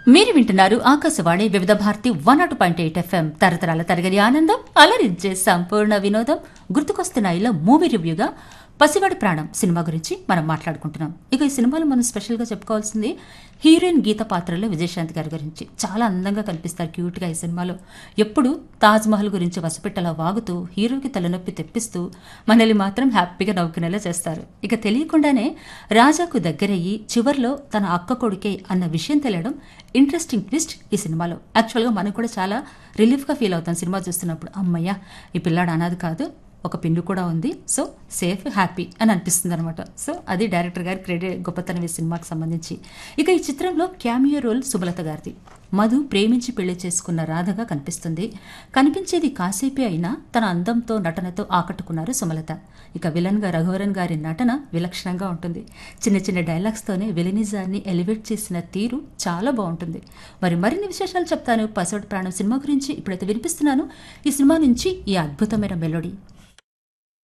మీరు వింటున్నారు Akashvani Vividh Bharati one nought point eight FM తరతరాల తరగని ఆనందం అలరించే సంపూర్ణ వినోదం గుర్తుకొస్తున్న ఇలా మూవీ రివ్యూగా పసివాడి ప్రాణం సినిమా గురించి మనం మాట్లాడుకుంటున్నాం ఇక ఈ సినిమాలో మనం స్పెషల్గా చెప్పుకోవాల్సింది హీరోయిన్ గీత పాత్రలో విజయశాంతి గారి గురించి చాలా అందంగా కనిపిస్తారు క్యూట్గా ఈ సినిమాలో ఎప్పుడు తాజ్ మహల్ గురించి వసపెట్టలా వాగుతూ హీరోకి తలనొప్పి తెప్పిస్తూ మనల్ని మాత్రం హ్యాపీగా నవ్వుకునేలా చేస్తారు ఇక తెలియకుండానే రాజాకు దగ్గరయ్యి చివర్లో తన అక్క కొడుకే అన్న విషయం తెలియడం ఇంట్రెస్టింగ్ ట్విస్ట్ ఈ సినిమాలో యాక్చువల్గా మనం కూడా చాలా రిలీఫ్గా ఫీల్ అవుతాం సినిమా చూస్తున్నప్పుడు అమ్మయ్య ఈ పిల్లాడు అనాది కాదు ఒక పిన్ను కూడా ఉంది సో సేఫ్ హ్యాపీ అని అనిపిస్తుంది అనమాట సో అది డైరెక్టర్ గారి క్రెడిట్ గొప్పతనం ఈ సినిమాకి సంబంధించి ఇక ఈ చిత్రంలో క్యామియో రోల్ సుమలత గారిది మధు ప్రేమించి పెళ్లి చేసుకున్న రాధగా కనిపిస్తుంది కనిపించేది కాసేపే అయినా తన అందంతో నటనతో ఆకట్టుకున్నారు సుమలత ఇక విలన్గా రఘువరన్ గారి నటన విలక్షణంగా ఉంటుంది చిన్న చిన్న డైలాగ్స్తోనే విలనిజాన్ని ఎలివేట్ చేసిన తీరు చాలా బాగుంటుంది మరి మరిన్ని విశేషాలు చెప్తాను పసోడ్ ప్రాణం సినిమా గురించి ఇప్పుడైతే వినిపిస్తున్నాను ఈ సినిమా నుంచి ఈ అద్భుతమైన మెలోడీ